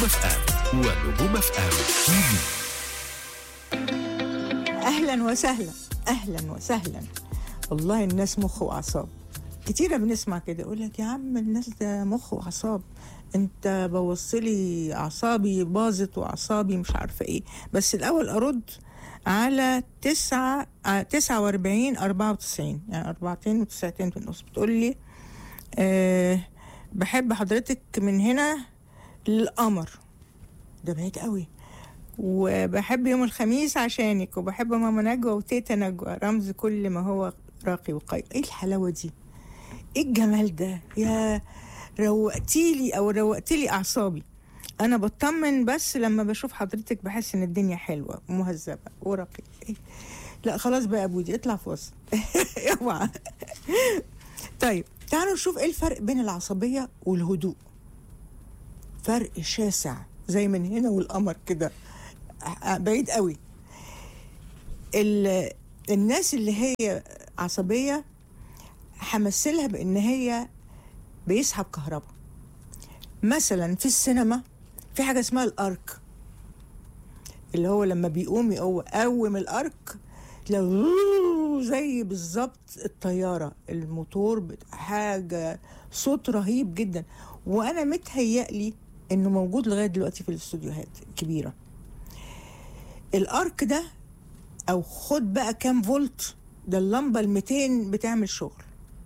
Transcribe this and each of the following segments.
نجوم اف ام ونجوم اف ام تي في اهلا وسهلا اهلا وسهلا والله الناس مخ واعصاب كتيرة بنسمع كده يقول لك يا عم الناس ده مخ واعصاب انت بوصلي اعصابي باظت واعصابي مش عارفه ايه بس الاول ارد على تسعة آه، تسعة واربعين اربعة وتسعين يعني اربعتين وتسعتين في النص بتقول لي أه بحب حضرتك من هنا للقمر ده بعيد قوي وبحب يوم الخميس عشانك وبحب ماما نجوى وتيتا نجوى رمز كل ما هو راقي وقوي ايه الحلاوه دي ايه الجمال ده يا روقتيلي او روقتيلي اعصابي انا بطمن بس لما بشوف حضرتك بحس ان الدنيا حلوه ومهذبه ورقيقه إيه؟ لا خلاص بقى يا بودي اطلع في وسط اوعى طيب تعالوا نشوف ايه الفرق بين العصبيه والهدوء فرق شاسع زي من هنا والقمر كده بعيد قوي ال- الناس اللي هي عصبية همثلها بإن هي بيسحب كهرباء مثلا في السينما في حاجة اسمها الأرك اللي هو لما بيقوم يقوم قوم الأرك لو زي بالظبط الطيارة الموتور بت- حاجة صوت رهيب جدا وأنا متهيألي إنه موجود لغاية دلوقتي في الاستوديوهات الكبيرة الارك ده او خد بقى كام فولت ده اللمبه ال 200 بتعمل شغل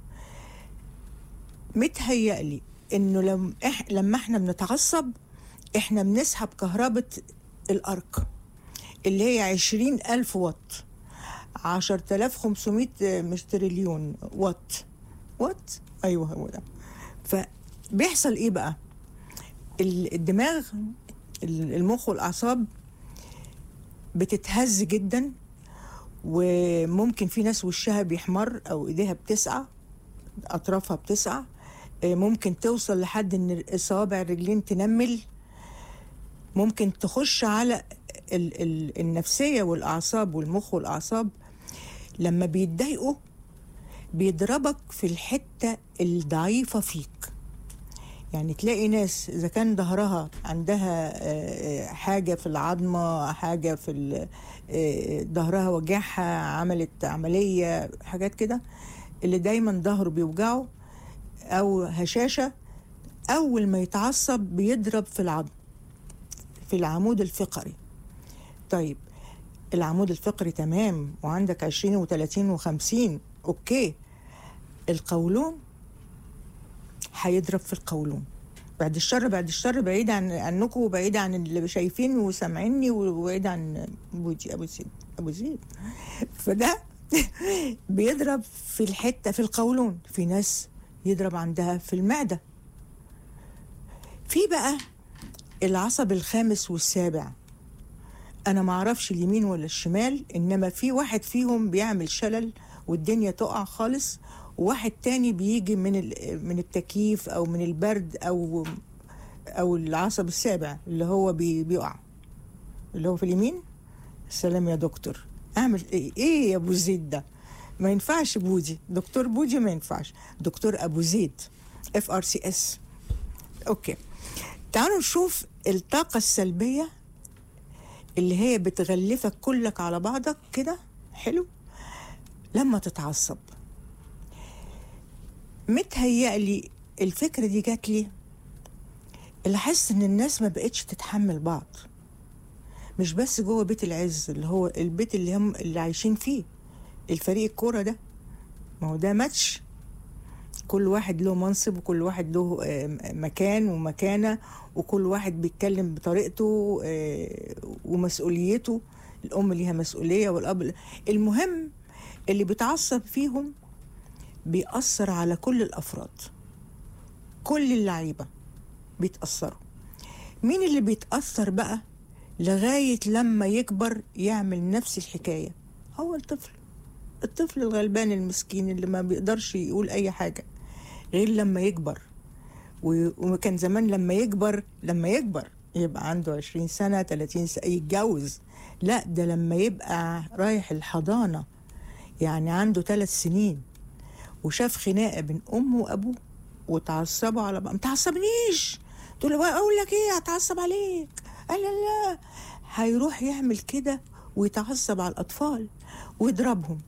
متهيألي انه لما إح لما احنا بنتعصب احنا بنسحب كهرباء الارك اللي هي 20 ألف واط 10500 مش تريليون واط واط ايوه هو ده فبيحصل ايه بقى ال- الدماغ ال- المخ والاعصاب بتتهز جدا وممكن في ناس وشها بيحمر او ايديها بتسقع اطرافها بتسقع آه، ممكن توصل لحد ان صوابع الرجلين تنمل ممكن تخش على ال ال النفسيه والاعصاب والمخ والاعصاب لما بيتضايقوا بيضربك في الحته الضعيفه فيك يعني تلاقي ناس اذا كان ظهرها عندها آه، آه، حاجه في العظمه حاجه في ال- آه، ظهرها وجعها عملت عمليه حاجات كده اللي دايما ظهره بيوجعه او هشاشه اول ما يتعصب بيضرب في العظم في العمود الفقري طيب العمود الفقري تمام وعندك 20 و30 و50 اوكي القولون هيضرب في القولون بعد الشر بعد الشر بعيد عن عنكم وبعيد عن اللي شايفين وسامعيني وبعيد عن بوجي ابو زيد ابو زيد فده بيضرب في الحته في القولون في ناس يضرب عندها في المعده في بقى العصب الخامس والسابع انا ما اعرفش اليمين ولا الشمال انما في واحد فيهم بيعمل شلل والدنيا تقع خالص وواحد تاني بيجي من ال- من التكييف او من البرد او او العصب السابع اللي هو بي بيقع اللي هو في اليمين سلام يا دكتور اعمل ايه ايه يا ابو زيد ده ما ينفعش بودي دكتور بودي ما ينفعش دكتور ابو زيد اف ار سي اس اوكي تعالوا نشوف الطاقة السلبية اللي هي بتغلفك كلك على بعضك كده حلو لما تتعصب متهيألي الفكرة دي جات لي اللي حاسس ان الناس ما بقتش تتحمل بعض مش بس جوه بيت العز اللي هو البيت اللي هم اللي عايشين فيه الفريق الكورة ده ما هو ده ماتش كل واحد له منصب وكل واحد له آه، مكان ومكانة وكل واحد بيتكلم بطريقته آه، ومسؤوليته الأم ليها مسؤولية والأب المهم اللي بيتعصب فيهم بيأثر على كل الأفراد كل اللعيبة بيتأثروا مين اللي بيتأثر بقى لغاية لما يكبر يعمل نفس الحكاية هو الطفل الطفل الغلبان المسكين اللي ما بيقدرش يقول أي حاجة غير لما يكبر و- وكان زمان لما يكبر لما يكبر يبقى عنده 20 سنة 30 سنة يتجوز لا ده لما يبقى رايح الحضانة يعني عنده ثلاث سنين وشاف خناقة بين أمه وأبوه وتعصبوا على بعض ما تعصبنيش تقول له اقول لك ايه هتعصب عليك قال لا لا هيروح يعمل كده ويتعصب على الاطفال ويضربهم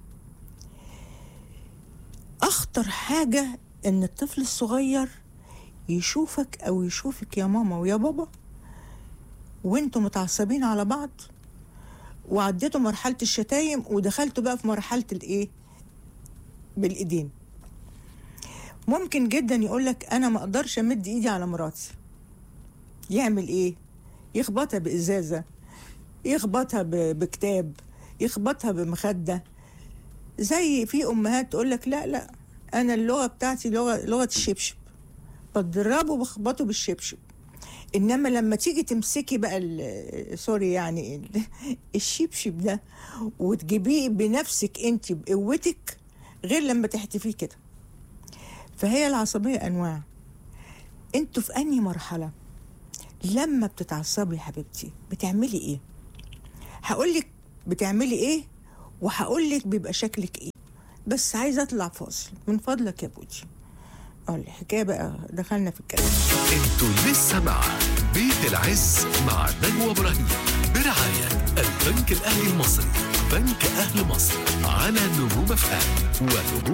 اخطر حاجه ان الطفل الصغير يشوفك او يشوفك يا ماما ويا بابا وانتوا متعصبين على بعض وعديتوا مرحله الشتايم ودخلتوا بقى في مرحله الايه بالايدين ممكن جدا يقولك انا ما اقدرش امد ايدي على مراتي يعمل ايه يخبطها بازازه يخبطها ب- بكتاب يخبطها بمخده زي في امهات تقول لك لا لا انا اللغه بتاعتي لغه لغه الشبشب بضربه بخبطه بالشبشب انما لما تيجي تمسكي بقى ال- سوري يعني ال- الشبشب ده وتجيبيه بنفسك انت بقوتك غير لما تحتفيه كده فهي العصبيه انواع انتوا في انهي مرحله لما بتتعصبي يا حبيبتي بتعملي ايه هقول لك بتعملي ايه وهقول لك بيبقى شكلك ايه بس عايزه اطلع فاصل من فضلك يا بودي اه الحكايه بقى دخلنا في الكلام انتوا لسه مع بيت العز مع نجوى ابراهيم برعاية البنك الاهلي المصري بنك اهل مصر على نجوم اف ام ونجوم